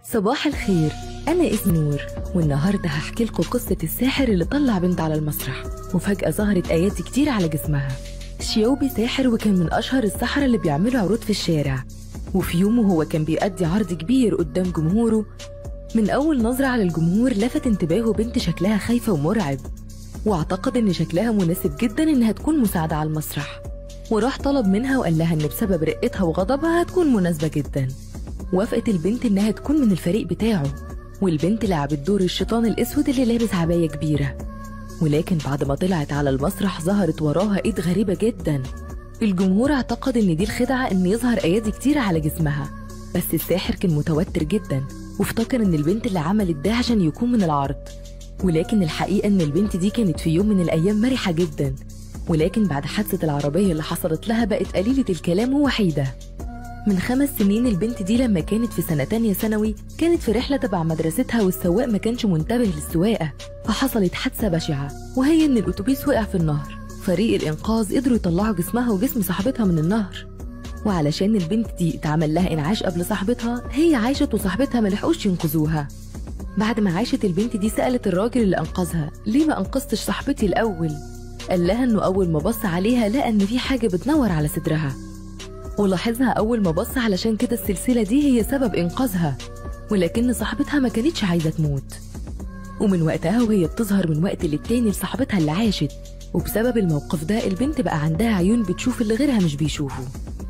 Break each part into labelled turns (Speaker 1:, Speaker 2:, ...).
Speaker 1: صباح الخير أنا اسمي نور والنهاردة هحكي لكم قصة الساحر اللي طلع بنت على المسرح وفجأة ظهرت آيات كتير على جسمها شيوبي ساحر وكان من أشهر السحرة اللي بيعملوا عروض في الشارع وفي يومه هو كان بيأدي عرض كبير قدام جمهوره من أول نظرة على الجمهور لفت انتباهه بنت شكلها خايفة ومرعب واعتقد إن شكلها مناسب جدا إنها تكون مساعدة على المسرح وراح طلب منها وقال لها إن بسبب رقتها وغضبها هتكون مناسبة جدا وافقت البنت إنها تكون من الفريق بتاعه والبنت لعبت دور الشيطان الأسود اللي لابس عباية كبيرة ولكن بعد ما طلعت على المسرح ظهرت وراها إيد غريبة جدا الجمهور اعتقد إن دي الخدعة إن يظهر أيادي كتير على جسمها بس الساحر كان متوتر جدا وافتكر إن البنت اللي عملت ده عشان يكون من العرض ولكن الحقيقة إن البنت دي كانت في يوم من الأيام مرحة جدا ولكن بعد حادثة العربية اللي حصلت لها بقت قليلة الكلام ووحيدة من خمس سنين البنت دي لما كانت في سنة تانية ثانوي كانت في رحلة تبع مدرستها والسواق ما كانش منتبه للسواقة فحصلت حادثة بشعة وهي إن الأتوبيس وقع في النهر فريق الإنقاذ قدروا يطلعوا جسمها وجسم صاحبتها من النهر وعلشان البنت دي اتعمل لها إنعاش قبل صاحبتها هي عاشت وصاحبتها ملحقوش ينقذوها بعد ما عاشت البنت دي سألت الراجل اللي أنقذها ليه ما أنقذتش صاحبتي الأول قال لها إنه أول ما بص عليها لقى إن في حاجة بتنور على صدرها ولاحظها أول ما بص علشان كده السلسلة دي هي سبب إنقاذها ولكن صاحبتها ما كانتش عايزة تموت ومن وقتها وهي بتظهر من وقت للتاني لصاحبتها اللي عاشت وبسبب الموقف ده البنت بقى عندها عيون بتشوف اللي غيرها مش بيشوفوا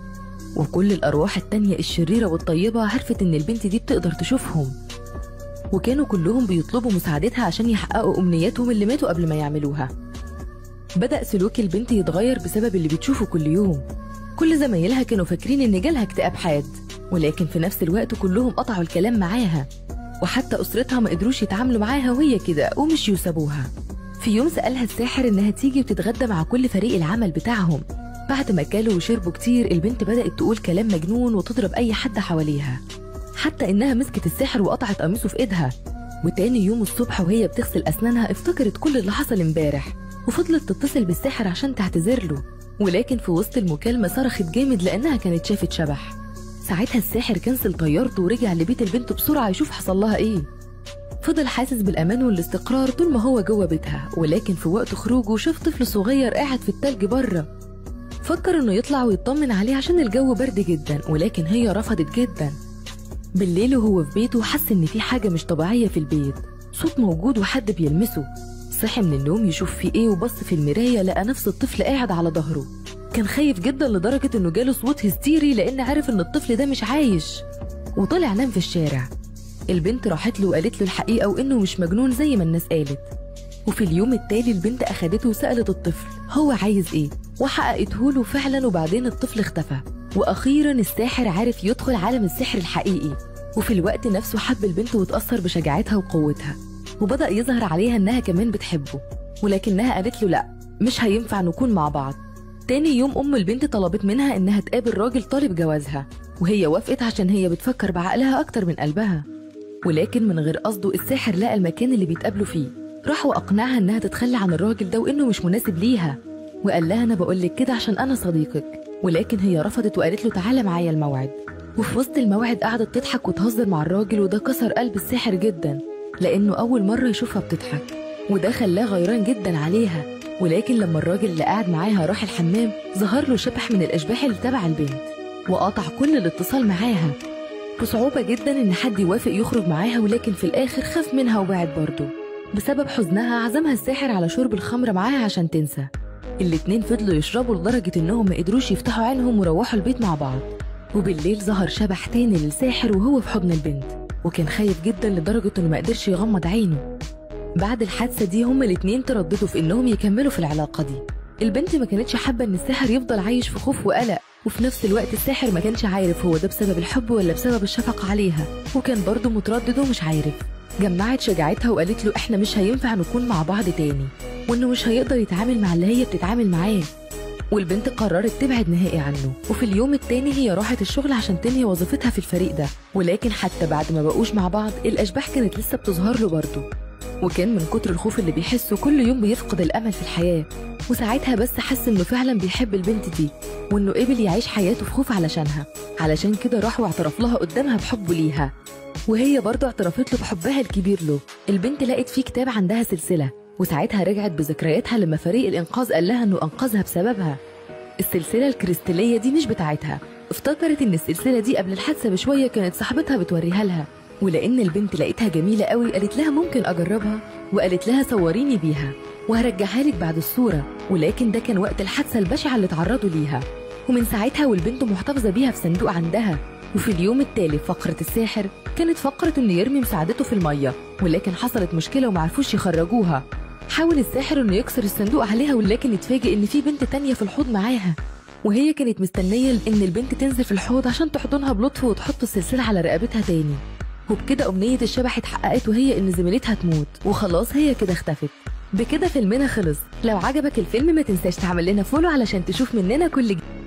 Speaker 1: وكل الأرواح التانية الشريرة والطيبة عرفت إن البنت دي بتقدر تشوفهم وكانوا كلهم بيطلبوا مساعدتها عشان يحققوا أمنياتهم اللي ماتوا قبل ما يعملوها بدأ سلوك البنت يتغير بسبب اللي بتشوفه كل يوم كل زمايلها كانوا فاكرين إن جالها اكتئاب حاد ولكن في نفس الوقت كلهم قطعوا الكلام معاها وحتى أسرتها ما قدروش يتعاملوا معاها وهي كده ومشيوا سابوها في يوم سألها الساحر إنها تيجي وتتغدى مع كل فريق العمل بتاعهم بعد ما كلوا وشربوا كتير البنت بدأت تقول كلام مجنون وتضرب أي حد حواليها حتى إنها مسكت الساحر وقطعت قميصه في إيدها وتاني يوم الصبح وهي بتغسل أسنانها افتكرت كل اللي حصل امبارح وفضلت تتصل بالساحر عشان تعتذر له ولكن في وسط المكالمة صرخت جامد لأنها كانت شافت شبح ساعتها الساحر كنسل طيارته ورجع لبيت البنت بسرعة يشوف حصل لها إيه فضل حاسس بالأمان والاستقرار طول ما هو جوه بيتها ولكن في وقت خروجه شاف طفل صغير قاعد في التلج بره فكر إنه يطلع ويطمن عليه عشان الجو برد جدا ولكن هي رفضت جدا بالليل وهو في بيته حس إن في حاجة مش طبيعية في البيت صوت موجود وحد بيلمسه صحي من النوم يشوف في ايه وبص في المراية لقى نفس الطفل قاعد على ظهره كان خايف جدا لدرجة انه جاله صوت هستيري لان عرف ان الطفل ده مش عايش وطلع نام في الشارع البنت راحت له وقالت له الحقيقة وانه مش مجنون زي ما الناس قالت وفي اليوم التالي البنت اخدته وسألت الطفل هو عايز ايه وحققته له فعلا وبعدين الطفل اختفى واخيرا الساحر عارف يدخل عالم السحر الحقيقي وفي الوقت نفسه حب البنت وتأثر بشجاعتها وقوتها وبدأ يظهر عليها إنها كمان بتحبه ولكنها قالت له لأ مش هينفع نكون مع بعض تاني يوم أم البنت طلبت منها إنها تقابل راجل طالب جوازها وهي وافقت عشان هي بتفكر بعقلها أكتر من قلبها ولكن من غير قصده الساحر لقى المكان اللي بيتقابلوا فيه راح وأقنعها إنها تتخلى عن الراجل ده وإنه مش مناسب ليها وقال لها أنا بقولك كده عشان أنا صديقك ولكن هي رفضت وقالت له تعالى معايا الموعد وفي وسط الموعد قعدت تضحك وتهزر مع الراجل وده كسر قلب الساحر جدا لأنه أول مرة يشوفها بتضحك وده خلاه غيران جدا عليها ولكن لما الراجل اللي قاعد معاها راح الحمام ظهر له شبح من الأشباح اللي تبع البنت وقطع كل الاتصال معاها بصعوبة جدا إن حد يوافق يخرج معاها ولكن في الآخر خاف منها وبعد برضه بسبب حزنها عزمها الساحر على شرب الخمر معاها عشان تنسى الاتنين فضلوا يشربوا لدرجة إنهم ما قدروش يفتحوا عينهم وروحوا البيت مع بعض وبالليل ظهر شبح تاني للساحر وهو في حضن البنت وكان خايف جدا لدرجة انه ما قدرش يغمض عينه بعد الحادثة دي هما الاتنين ترددوا في انهم يكملوا في العلاقة دي البنت ما كانتش حابة ان الساحر يفضل عايش في خوف وقلق وفي نفس الوقت الساحر ما كانش عارف هو ده بسبب الحب ولا بسبب الشفقة عليها وكان برضه متردد ومش عارف جمعت شجاعتها وقالت له احنا مش هينفع نكون مع بعض تاني وانه مش هيقدر يتعامل مع اللي هي بتتعامل معاه والبنت قررت تبعد نهائي عنه وفي اليوم التاني هي راحت الشغل عشان تنهي وظيفتها في الفريق ده ولكن حتى بعد ما بقوش مع بعض الأشباح كانت لسه بتظهر له برضه وكان من كتر الخوف اللي بيحسه كل يوم بيفقد الأمل في الحياة وساعتها بس حس إنه فعلا بيحب البنت دي وإنه قبل يعيش حياته في خوف علشانها علشان كده راح واعترف لها قدامها بحبه ليها وهي برضه اعترفت له بحبها الكبير له البنت لقت فيه كتاب عندها سلسلة وساعتها رجعت بذكرياتها لما فريق الإنقاذ قال لها إنه أنقذها بسببها السلسلة الكريستالية دي مش بتاعتها افتكرت إن السلسلة دي قبل الحادثة بشوية كانت صاحبتها بتوريها لها ولأن البنت لقيتها جميلة قوي قالت لها ممكن أجربها وقالت لها صوريني بيها وهرجعها لك بعد الصورة ولكن ده كان وقت الحادثة البشعة اللي اتعرضوا ليها ومن ساعتها والبنت محتفظة بيها في صندوق عندها وفي اليوم التالي فقرة الساحر كانت فقرة إنه يرمي مساعدته في المية ولكن حصلت مشكلة ومعرفوش يخرجوها حاول الساحر إنه يكسر الصندوق عليها ولكن اتفاجئ إن في بنت تانية في الحوض معاها وهي كانت مستنية إن البنت تنزل في الحوض عشان تحضنها بلطف وتحط السلسلة على رقبتها تاني وبكده أمنية الشبح اتحققت وهي إن زميلتها تموت وخلاص هي كده اختفت بكده فيلمنا خلص لو عجبك الفيلم ما تنساش تعمل لنا فولو علشان تشوف مننا كل جديد